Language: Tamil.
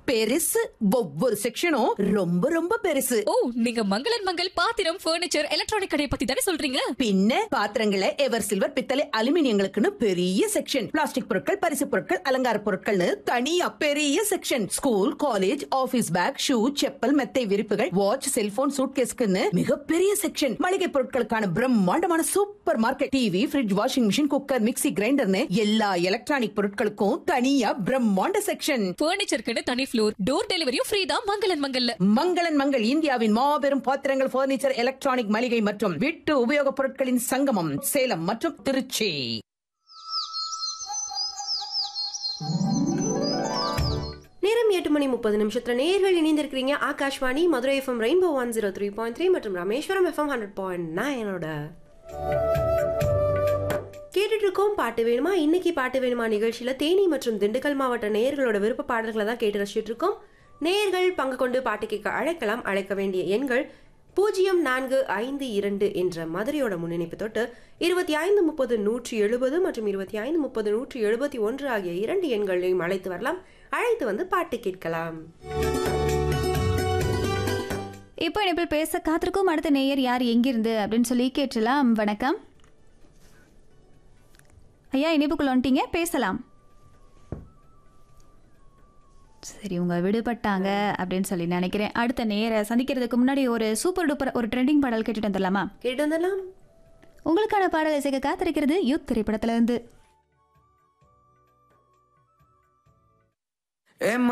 பெருசு ஒவ்வொரு செக்ஷனும் ரொம்ப ரொம்ப பெருசு ஓ நீங்க மங்களன் மங்கள் பாத்திரம் ஃபர்னிச்சர் எலக்ட்ரானிக் கடையை பத்தி தானே சொல்றீங்க பின்ன பாத்திரங்களை எவர் சில்வர் பித்தளை அலுமினியங்களுக்குன்னு பெரிய செக்ஷன் பிளாஸ்டிக் பொருட்கள் பரிசு பொருட்கள் அலங்கார பொருட்கள்னு தனியா பெரிய section school college office bag shoe chappal மெத்தை விரிப்புகள் வாட்ச் செல்போன் சூட்கேஸ்க்குன்னு மிகப்பெரிய செக்ஷன் மளிகை பொருட்களுக்கான பிரம்மாண்டமான supermarket TV fridge washing machine cooker mixie கிரைண்டர்னு எல்லா எலக்ட்ரானிக் பொருட்களுக்கும் தனியா பிரம்மாண்ட செக்ஷன் ஃபர்னிச்சருக்குன்னு தனி ஃப்ளோர் டோர் டெலிவரியும் ஃப்ரீ தான் மங்களன் மங்கல்ல மங்களன் மங்கள் இந்தியாவின் மாபெரும் பாத்திரங்கள் பர்னிச்சர் எலக்ட்ரானிக் மளிகை மற்றும் வீட்டு உபயோகப் பொருட்களின் சங்கமம் சேலம் மற்றும் திருச்சி நேரம் எட்டு மணி முப்பது நிமிஷத்துல நேர்கள் இணைந்திருக்கிறீங்க Akashvani Madurai FM rainbow one zero three point three மற்றும் ராமேஸ்வரம் எஃப்எம் ஹண்ட்ரட் பாயிண்ட் நைனோட கேட்டுட்டு இருக்கோம் பாட்டு வேணுமா இன்னைக்கு பாட்டு வேணுமா நிகழ்ச்சியில தேனி மற்றும் திண்டுக்கல் மாவட்ட நேயர்களோட விருப்ப பாடல்களை தான் கேட்டு ரசிச்சுட்டு இருக்கோம் நேயர்கள் பங்கு கொண்டு பாட்டு கேட்க அழைக்கலாம் அழைக்க வேண்டிய எண்கள் பூஜ்ஜியம் நான்கு ஐந்து இரண்டு என்ற மதுரையோட முன்னிணைப்பு தொட்டு இருபத்தி ஐந்து முப்பது நூற்றி எழுபது மற்றும் இருபத்தி ஐந்து முப்பது நூற்றி எழுபத்தி ஒன்று ஆகிய இரண்டு எண்களையும் அழைத்து வரலாம் அழைத்து வந்து பாட்டு கேட்கலாம் இப்போ இணைப்பில் பேச காத்திருக்கும் அடுத்த நேயர் யார் எங்கிருந்து அப்படின்னு சொல்லி கேட்டலாம் வணக்கம் ஐயா இணைப்புக்குள்ள வந்துட்டீங்க பேசலாம் சரி உங்க விடுபட்டாங்க அப்படின்னு சொல்லி நினைக்கிறேன் அடுத்த நேர சந்திக்கிறதுக்கு முன்னாடி ஒரு சூப்பர் டூப்பர் ஒரு ட்ரெண்டிங் பாடல் கேட்டுட்டு வந்துடலாமா கேட்டு வந்துடலாம் உங்களுக்கான பாடல் இசைக்க காத்திருக்கிறது யூத் திரைப்படத்துல இருந்து ஏ